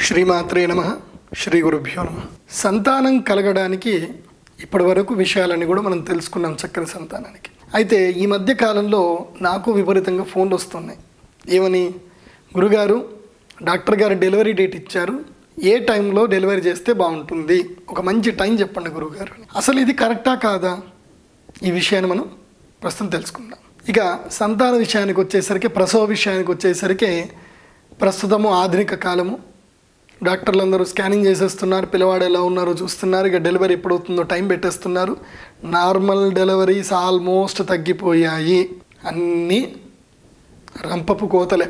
శ్రీమాత్రే నమ శ్రీ గురుభ్యో నమ సంతానం కలగడానికి ఇప్పటి వరకు విషయాలన్నీ కూడా మనం తెలుసుకున్నాం చక్కని సంతానానికి అయితే ఈ మధ్య కాలంలో నాకు విపరీతంగా ఫోన్లు వస్తున్నాయి ఏమని గురుగారు డాక్టర్ గారు డెలివరీ డేట్ ఇచ్చారు ఏ టైంలో డెలివరీ చేస్తే బాగుంటుంది ఒక మంచి టైం చెప్పండి గురుగారు అని. అసలు ఇది కరెక్టా కాదా ఈ విషయాన్ని మనం ప్రస్తుతం తెలుసుకుందాం ఇక సంతాన విషయానికి వచ్చేసరికి ప్రసవ విషయానికి వచ్చేసరికి ప్రస్తుతము ఆధునిక కాలము డాక్టర్లు అందరూ స్కానింగ్ చేసేస్తున్నారు పిల్లవాడు ఎలా ఉన్నారో చూస్తున్నారు ఇక డెలివరీ ఎప్పుడు అవుతుందో టైం పెట్టేస్తున్నారు నార్మల్ డెలివరీస్ ఆల్మోస్ట్ తగ్గిపోయాయి అన్నీ రంపపు కోతలే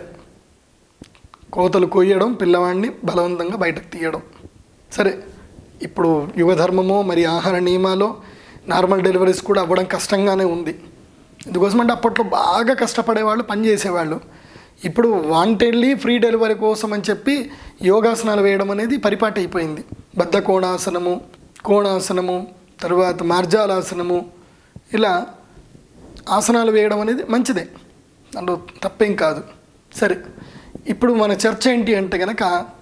కోతలు కొయ్యడం పిల్లవాడిని బలవంతంగా బయటకు తీయడం సరే ఇప్పుడు యుగధర్మమో మరి ఆహార నియమాలో నార్మల్ డెలివరీస్ కూడా అవ్వడం కష్టంగానే ఉంది ఎందుకోసమంటే అప్పట్లో బాగా కష్టపడేవాళ్ళు పని చేసేవాళ్ళు ఇప్పుడు వాంటెడ్లీ ఫ్రీ డెలివరీ కోసం అని చెప్పి యోగాసనాలు వేయడం అనేది పరిపాటి అయిపోయింది బద్ధ కోణాసనము కోణాసనము తర్వాత మార్జాలాసనము ఇలా ఆసనాలు వేయడం అనేది మంచిదే అందులో తప్పేం కాదు సరే ఇప్పుడు మన చర్చ ఏంటి అంటే కనుక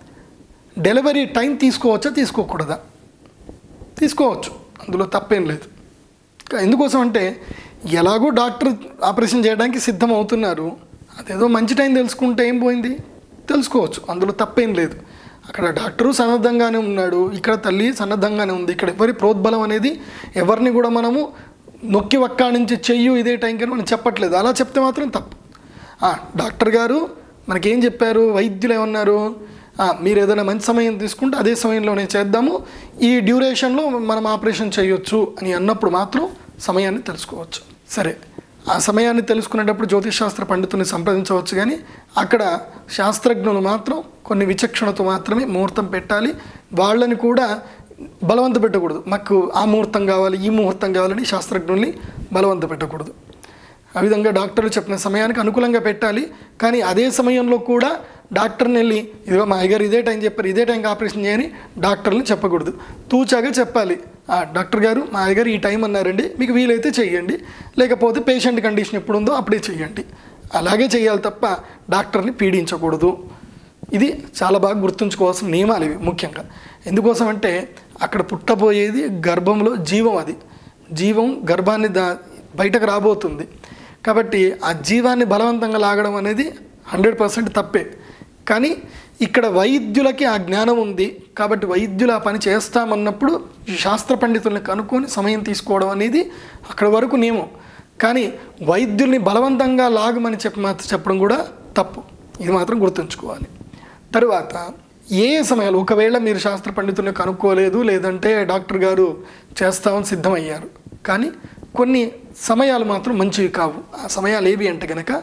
డెలివరీ టైం తీసుకోవచ్చా తీసుకోకూడదా తీసుకోవచ్చు అందులో తప్పేం లేదు కా- ఎందుకోసం అంటే ఎలాగో డాక్టర్ ఆపరేషన్ చేయడానికి సిద్ధం అవుతున్నారు అదేదో మంచి టైం తెలుసుకుంటే ఏం పోయింది తెలుసుకోవచ్చు అందులో తప్పేం లేదు అక్కడ డాక్టరు సన్నద్ధంగానే ఉన్నాడు ఇక్కడ తల్లి సన్నద్ధంగానే ఉంది ఇక్కడ ఎవరి ప్రోద్బలం అనేది ఎవరిని కూడా మనము నొక్కి ఒక్క నుంచి చెయ్యు ఇదే టైంకి అని మనం చెప్పట్లేదు అలా చెప్తే మాత్రం తప్పు ఆ, డాక్టర్ గారు మనకేం చెప్పారు వైద్యులు ఏమన్నారు ఆ, మీరు ఏదైనా మంచి సమయం తీసుకుంటే అదే సమయంలోనే చేద్దాము ఈ డ్యూరేషన్లో మనం ఆపరేషన్ చేయొచ్చు అని అన్నప్పుడు మాత్రం సమయాన్ని తెలుసుకోవచ్చు సరే ఆ సమయాన్ని తెలుసుకునేటప్పుడు జ్యోతిష్ శాస్త్ర పండితుని సంప్రదించవచ్చు కానీ అక్కడ శాస్త్రజ్ఞులు మాత్రం కొన్ని విచక్షణతో మాత్రమే ముహూర్తం పెట్టాలి వాళ్ళని కూడా బలవంత పెట్టకూడదు మాకు ఆ ముహూర్తం కావాలి ఈ ముహూర్తం కావాలని శాస్త్రజ్ఞుల్ని బలవంత పెట్టకూడదు ఆ విధంగా డాక్టర్లు చెప్పిన సమయానికి అనుకూలంగా పెట్టాలి కానీ అదే సమయంలో కూడా డాక్టర్ని వెళ్ళి ఇదిగో మా అయ్యగారు ఇదే టైం చెప్పారు ఇదే టైంకి ఆపరేషన్ చేయని డాక్టర్ని చెప్పకూడదు తూచాగా చెప్పాలి "ఆ, డాక్టర్ గారు మా అయ్యగారు ఈ టైం అన్నారండి మీకు వీలైతే చెయ్యండి లేకపోతే పేషెంట్ కండిషన్ ఎప్పుడు ఉందో అప్పుడే చెయ్యండి అలాగే చేయాలి తప్ప డాక్టర్ని పీడించకూడదు ఇది చాలా బాగా గుర్తుంచుకోవాల్సిన నియమాలు ఇవి ముఖ్యంగా ఎందుకోసం అంటే అక్కడ పుట్టబోయేది గర్భంలో జీవం అది జీవం గర్భాన్ని దా బయటకు రాబోతుంది కాబట్టి ఆ జీవాన్ని బలవంతంగా లాగడం అనేది హండ్రెడ్ పర్సెంట్ తప్పే కానీ ఇక్కడ వైద్యులకి ఆ జ్ఞానం ఉంది కాబట్టి వైద్యులు ఆ పని చేస్తామన్నప్పుడు ఈ శాస్త్ర పండితుల్ని కనుక్కొని సమయం తీసుకోవడం అనేది అక్కడ వరకు నియమం కానీ వైద్యుల్ని బలవంతంగా లాగమని చెప్ప మాత్రం చెప్పడం కూడా తప్పు ఇది మాత్రం గుర్తుంచుకోవాలి తరువాత ఏ సమయాలు ఒకవేళ మీరు శాస్త్ర పండితుల్ని కనుక్కోలేదు లేదంటే డాక్టర్ గారు చేస్తామని సిద్ధమయ్యారు కానీ కొన్ని సమయాలు మాత్రం మంచివి కావు ఆ సమయాలు ఏవి అంటే కనుక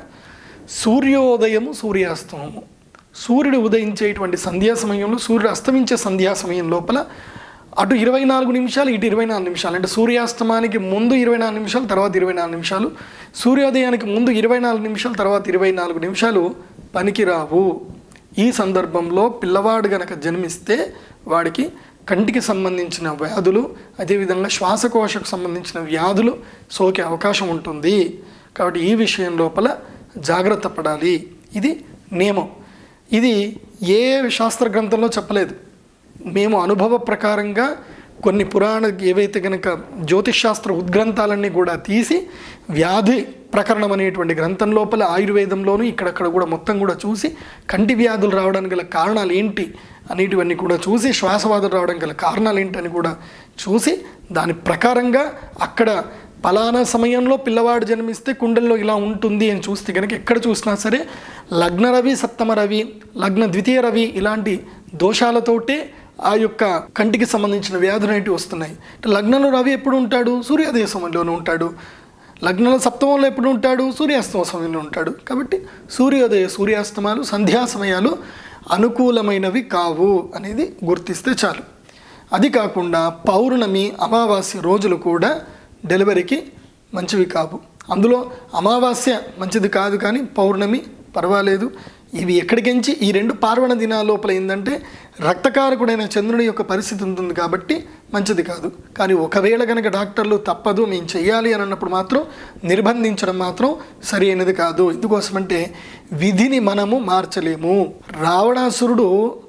సూర్యోదయము సూర్యాస్తమము సూర్యుడు ఉదయించేటువంటి సంధ్యా సమయంలో సూర్యుడు అస్తమించే సంధ్యా సమయం లోపల అటు ఇరవై నాలుగు నిమిషాలు ఇటు ఇరవై నాలుగు నిమిషాలు అంటే సూర్యాస్తమానికి ముందు ఇరవై నాలుగు నిమిషాలు తర్వాత ఇరవై నాలుగు నిమిషాలు సూర్యోదయానికి ముందు ఇరవై నాలుగు నిమిషాలు తర్వాత ఇరవై నాలుగు నిమిషాలు పనికిరావు ఈ సందర్భంలో పిల్లవాడు గనక జన్మిస్తే వాడికి కంటికి సంబంధించిన వ్యాధులు అదేవిధంగా శ్వాసకోశకు సంబంధించిన వ్యాధులు సోకే అవకాశం ఉంటుంది కాబట్టి ఈ విషయం లోపల జాగ్రత్త పడాలి ఇది నియమం ఇది ఏ శాస్త్ర గ్రంథంలో చెప్పలేదు మేము అనుభవ ప్రకారంగా కొన్ని పురాణ ఏవైతే కనుక జ్యోతిష్ శాస్త్ర ఉద్గ్రంథాలన్నీ కూడా తీసి వ్యాధి ప్రకరణం అనేటువంటి గ్రంథం లోపల ఆయుర్వేదంలోనూ ఇక్కడక్కడ కూడా మొత్తం కూడా చూసి కంటి వ్యాధులు రావడానికి గల కారణాలు ఏంటి అనేటివన్నీ కూడా చూసి శ్వాసవాదులు రావడానికి గల కారణాలు ఏంటి అని కూడా చూసి దాని ప్రకారంగా అక్కడ పలానా సమయంలో పిల్లవాడు జన్మిస్తే కుండల్లో ఇలా ఉంటుంది అని చూస్తే కనుక ఎక్కడ చూసినా సరే లగ్న రవి సప్తమ రవి లగ్న ద్వితీయ రవి ఇలాంటి దోషాలతోటే ఆ యొక్క కంటికి సంబంధించిన వ్యాధులు అనేటివి వస్తున్నాయి అంటే లగ్నంలో రవి ఎప్పుడు ఉంటాడు సూర్యోదయ సమయంలోనే ఉంటాడు లగ్నంలో సప్తమంలో ఎప్పుడు ఉంటాడు సూర్యాస్తమ సమయంలో ఉంటాడు కాబట్టి సూర్యోదయ సూర్యాస్తమాలు సంధ్యా సమయాలు అనుకూలమైనవి కావు అనేది గుర్తిస్తే చాలు అది కాకుండా పౌర్ణమి అమావాస్య రోజులు కూడా డెలివరీకి మంచివి కావు అందులో అమావాస్య మంచిది కాదు కానీ పౌర్ణమి పర్వాలేదు ఇవి ఎక్కడికించి ఈ రెండు పార్వణ దినాల లోపల ఏంటంటే రక్తకారకుడైన చంద్రుడి యొక్క పరిస్థితి ఉంటుంది కాబట్టి మంచిది కాదు కానీ ఒకవేళ కనుక డాక్టర్లు తప్పదు మేము చెయ్యాలి అని అన్నప్పుడు మాత్రం నిర్బంధించడం మాత్రం సరి అయినది కాదు ఎందుకోసమంటే విధిని మనము మార్చలేము రావణాసురుడు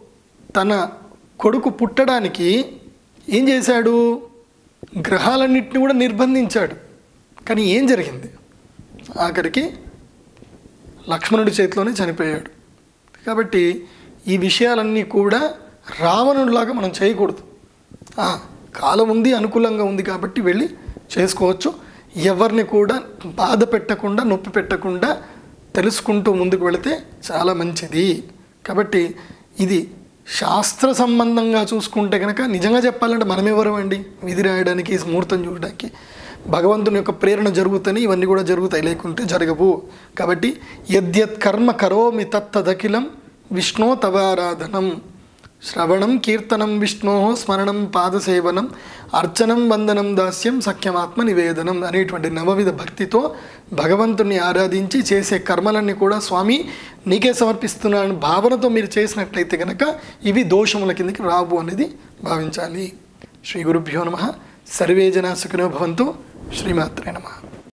తన కొడుకు పుట్టడానికి ఏం చేశాడు గ్రహాలన్నింటినీ కూడా నిర్బంధించాడు కానీ ఏం జరిగింది ఆఖరికి లక్ష్మణుడి చేతిలోనే చనిపోయాడు కాబట్టి ఈ విషయాలన్నీ కూడా రావణుడిలాగా మనం చేయకూడదు ఆ, కాలం ఉంది అనుకూలంగా ఉంది కాబట్టి వెళ్ళి చేసుకోవచ్చు ఎవరిని కూడా బాధ పెట్టకుండా నొప్పి పెట్టకుండా తెలుసుకుంటూ ముందుకు వెళితే చాలా మంచిది కాబట్టి ఇది శాస్త్ర సంబంధంగా చూసుకుంటే కనుక నిజంగా చెప్పాలంటే మనం ఎవరు అండి విధి రాయడానికి ముహూర్తం చూడడానికి భగవంతుని యొక్క ప్రేరణ జరుగుతాయి ఇవన్నీ కూడా జరుగుతాయి లేకుంటే జరగవు కాబట్టి యద్యత్ కర్మ కరోమి తత్తదఖిలం విష్ణో తవారాధనం శ్రవణం కీర్తనం విష్ణో స్మరణం పాదసేవనం అర్చనం వందనం దాస్యం సఖ్యమాత్మ నివేదనం అనేటువంటి నవవిధ భక్తితో భగవంతుని ఆరాధించి చేసే కర్మలన్నీ కూడా స్వామి నీకే సమర్పిస్తున్నాను భావనతో మీరు చేసినట్లయితే కనుక ఇవి దోషముల కిందకి రావు అనేది భావించాలి శ్రీ గురుభ్యో నమ సర్వే జనా సుఖినో భవంతు శ్రీమాత్రే నమ